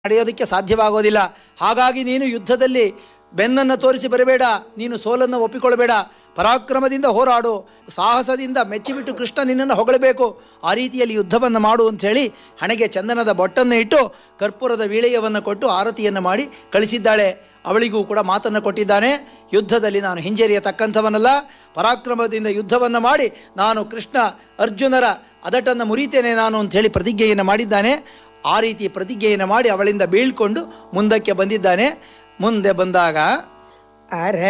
ನಡೆಯೋದಕ್ಕೆ ಸಾಧ್ಯವಾಗೋದಿಲ್ಲ ಹಾಗಾಗಿ ನೀನು ಯುದ್ಧದಲ್ಲಿ ಬೆನ್ನನ್ನು ತೋರಿಸಿ ಬರಬೇಡ ನೀನು ಸೋಲನ್ನು ಒಪ್ಪಿಕೊಳ್ಳಬೇಡ ಪರಾಕ್ರಮದಿಂದ ಹೋರಾಡು ಸಾಹಸದಿಂದ ಮೆಚ್ಚಿಬಿಟ್ಟು ಕೃಷ್ಣ ನಿನ್ನನ್ನು ಹೊಗಳಬೇಕು ಆ ರೀತಿಯಲ್ಲಿ ಯುದ್ಧವನ್ನು ಮಾಡು ಅಂಥೇಳಿ ಹಣೆಗೆ ಚಂದನದ ಬೊಟ್ಟನ್ನು ಇಟ್ಟು ಕರ್ಪೂರದ ವೀಳೆಯವನ್ನು ಕೊಟ್ಟು ಆರತಿಯನ್ನು ಮಾಡಿ ಕಳಿಸಿದ್ದಾಳೆ ಅವಳಿಗೂ ಕೂಡ ಮಾತನ್ನು ಕೊಟ್ಟಿದ್ದಾನೆ ಯುದ್ಧದಲ್ಲಿ ನಾನು ಹಿಂಜರಿಯತಕ್ಕಂಥವನಲ್ಲ ಪರಾಕ್ರಮದಿಂದ ಯುದ್ಧವನ್ನು ಮಾಡಿ ನಾನು ಕೃಷ್ಣ ಅರ್ಜುನರ ಅದಟನ್ನು ಮುರಿತೇನೆ ನಾನು ಅಂಥೇಳಿ ಪ್ರತಿಜ್ಞೆಯನ್ನು ಮಾಡಿದ್ದಾನೆ ಆ ರೀತಿ ಪ್ರತಿಜ್ಞೆಯನ್ನು ಮಾಡಿ ಅವಳಿಂದ ಬೀಳ್ಕೊಂಡು ಮುಂದಕ್ಕೆ ಬಂದಿದ್ದಾನೆ ಮುಂದೆ ಬಂದಾಗ ಅರ